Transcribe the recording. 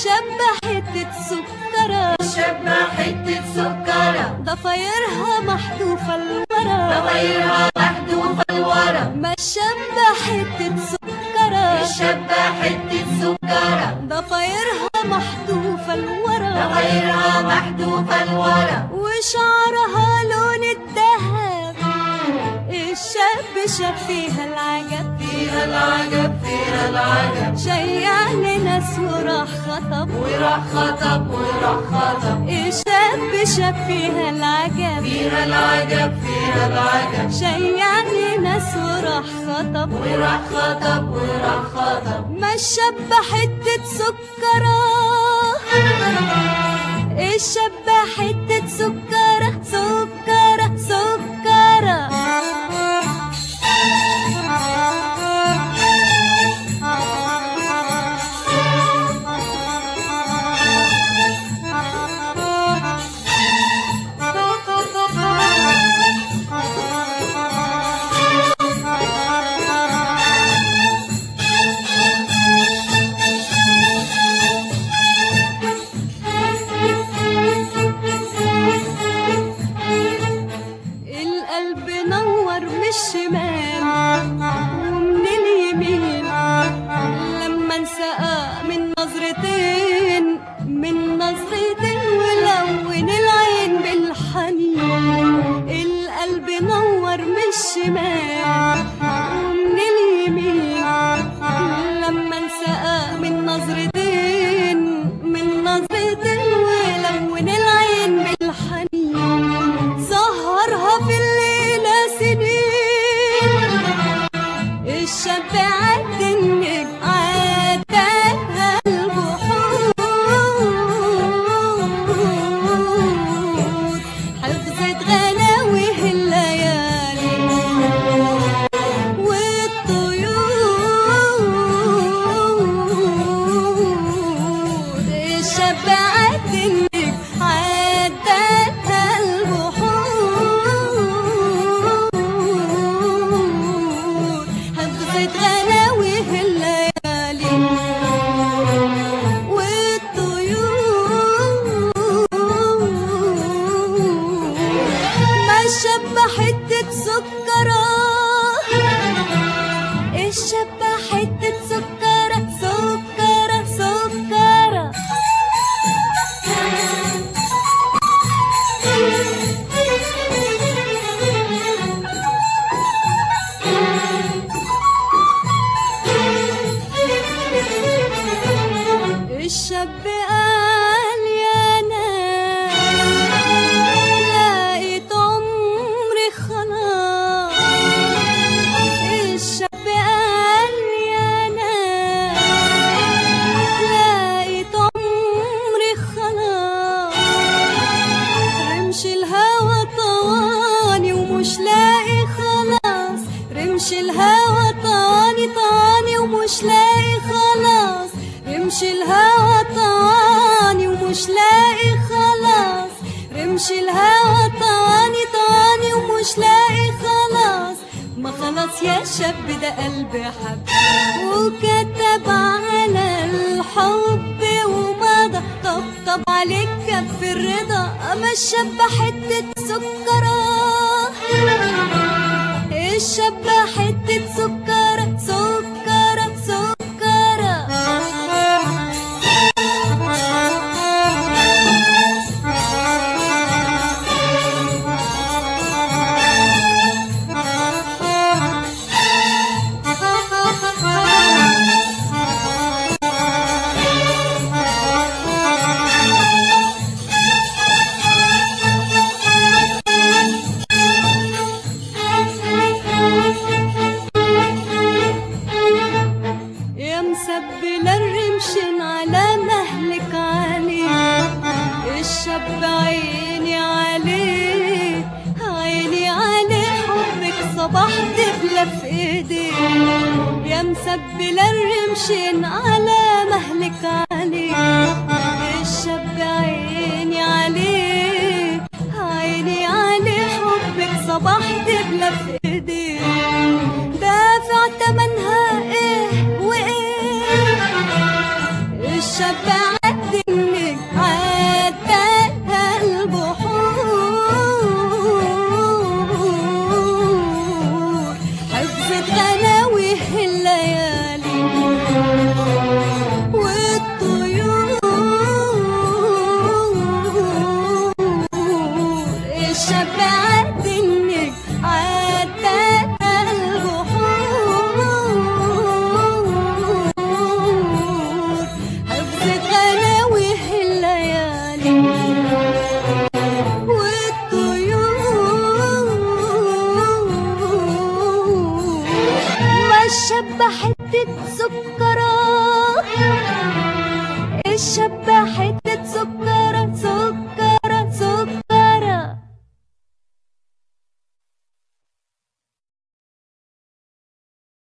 الشاب حتة سكرة الشاب حتة سكرة ضفايرها محذوفة لورا ضفايرها محذوفة لورا ما الشاب حتة سكرة الشاب حتة سكرة ضفايرها محذوفة لورا ضفايرها محذوفة لورا وشعرها لون الذهب الشاب شاف فيها العجب فيها العجب فيها العجب شيع لناس وراح خطب وراح خطب وراح خطب الشاب شاف فيها العجب فيها العجب فيها العجب شيع لناس وراح خطب وراح خطب وراح خطب ما الشاب حتة سكرة الشاب حتة سكرة سكرة سكرة القلب نور من الشمال ومن اليمين لما انسقى من نظرتين من نظرتين ولون العين بالحنين القلب نور من الشمال ومن اليمين لما انسقى من نظرتين من نظرتين ولون العين بالحنين سهرها في الليلة سنين الشاب عد النجم عدتها البحور حفظت غناويه الليالي والطيور الشاب عد النجم عدتها البحور حفظت غناويه الليالي والطيور ما الشاب حتة سكرة الشاب حتة سكرة سكرة سكرة الشاب قال يا ناس لقيت عمري خلاص الشاب قال يا ناس لقيت عمري خلاص رمش الهوى طواني ومش لاقي خلاص رمش الهوى طواني طواني ومش لاقي خلاص رمش الهوى طواني ومش لاقي خلاص رمش الهوى طواني طواني ومش لاقي خلاص ما خلاص يا شاب ده قلبي حب وكتب على الحب ومضى طبطب عليك كف الرضا اما الشاب حتة سكرة الشاب حتة سكرة سكرة سكرة يا مسبل الرمشن على مهلك عليه الشاب عيني عليه عيني عليه حبك صباح دبلة في ايديه يا مسبل الرمشن على مهلك عليه الشاب عيني عليه عيني عليه حبك صباح دبلة في ايديه دافع تمنها ايه وايه الشاب حتة سكرة الشاب حتة